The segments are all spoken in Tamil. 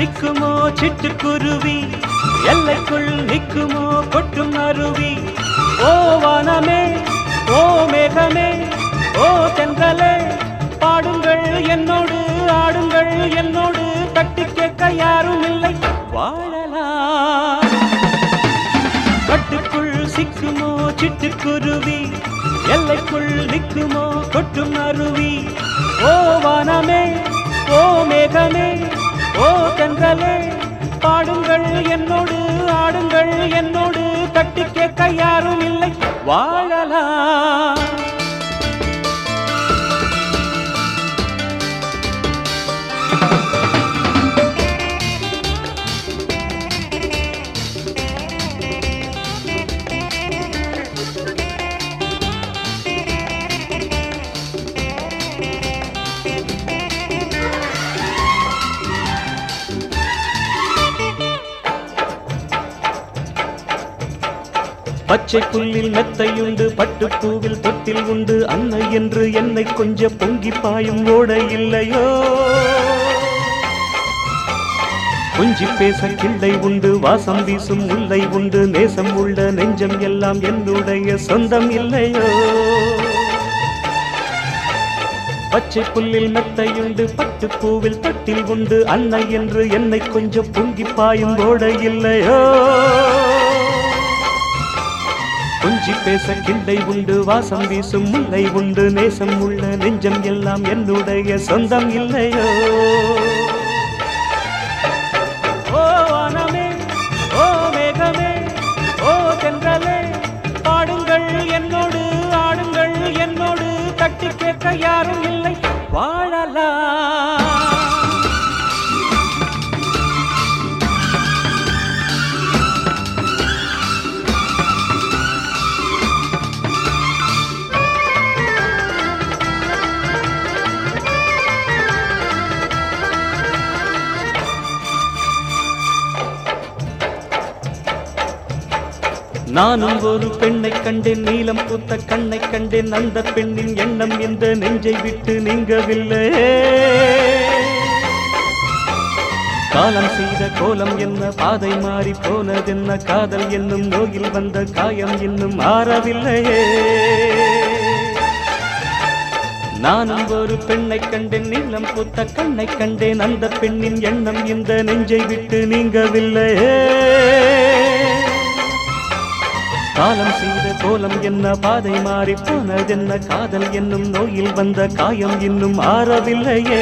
சிக்குமோ சிட்டுக்குருவி எல்லைக்குள் நிக்குமோ கொட்டும் அருவி ஓ வானமே ஓ மேகமே ஓ தென்றலே பாடுங்கள் என்னோடு ஆடுங்கள் என்னோடு தட்டி கேட்க யாரும் இல்லை வாழலாம் கட்டுக்குள் சிக்குமோ சிட்டுக்குருவி எல்லைக்குள் நிற்குமோ கொட்டும் அருவி ஓ வானமே ஓ மேகமே ஓ தென்றலே பாடுங்கள் என்னோடு ஆடுங்கள் என்னோடு தட்டி கேட்க யாரும் இல்லை வாழலாம் பச்சை புல்லில் மெத்தையுண்டு பட்டுப்பூவில் தொட்டில் உண்டு அன்னை என்று என்னை கொஞ்ச பொங்கி பாயும் ஓட இல்லையோ கொஞ்சி பேச கிள்ளை உண்டு வாசம் வீசும் முல்லை உண்டு நேசம் உள்ள நெஞ்சம் எல்லாம் என்னுடைய சொந்தம் இல்லையோ பச்சை புல்லில் மெத்தையுண்டு பட்டுப்பூவில் தொட்டில் உண்டு அன்னை என்று என்னை கொஞ்சம் பொங்கி பாயும் ஓட இல்லையோ கொஞ்சி பேச கிண்டை உண்டு வாசம் வீசும் முல்லை உண்டு நேசம் உள்ள நெஞ்சம் எல்லாம் என்னுடைய சொந்தம் இல்லையோ ஓ வானமே ஓ மேகமே ஓ தென்றலே பாடுங்கள் என்னோடு ஆடுங்கள் என்னோடு தட்டி கேட்க யாரும் இல்லை வாழலாம் நானும் ஒரு பெண்ணை கண்டேன் நீலம் பூத்த கண்ணை கண்டேன் அந்த பெண்ணின் எண்ணம் இந்த நெஞ்சை விட்டு நீங்கவில்லை காலம் செய்த கோலம் என்ன பாதை மாறி போனதென்ன காதல் என்னும் நோயில் வந்த காயம் இன்னும் ஆறவில்லையே நானும் ஒரு பெண்ணை கண்டேன் நீளம் பூத்த கண்ணை கண்டேன் அந்த பெண்ணின் எண்ணம் இந்த நெஞ்சை விட்டு நீங்கவில்லையே காலம் செய்த கோலம் என்ன பாதை மாறி போனதென்ன காதல் என்னும் நோயில் வந்த காயம் இன்னும் ஆறவில்லையே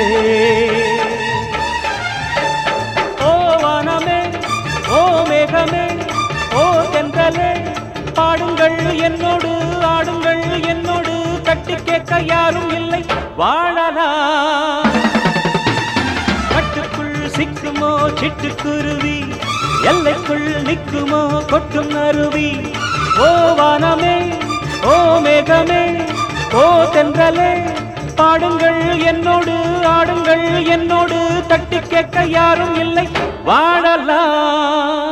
ஓ வானமே ஓ மேகமே ஓ தென்றலே பாடுங்கள் என்னோடு ஆடுங்கள் என்னோடு தட்டி கேட்க யாரும் இல்லை வாழலாம் கட்டுக்குள் சிக்குமோ சிட்டுக்குருவி எல்லைக்குள் நிற்குமோ கொட்டும் அருவி ஓ வானமே ஓ மேகமே ஓ தென்றலே பாடுங்கள் என்னோடு ஆடுங்கள் என்னோடு தட்டி கேட்க யாரும் இல்லை வாழலாம்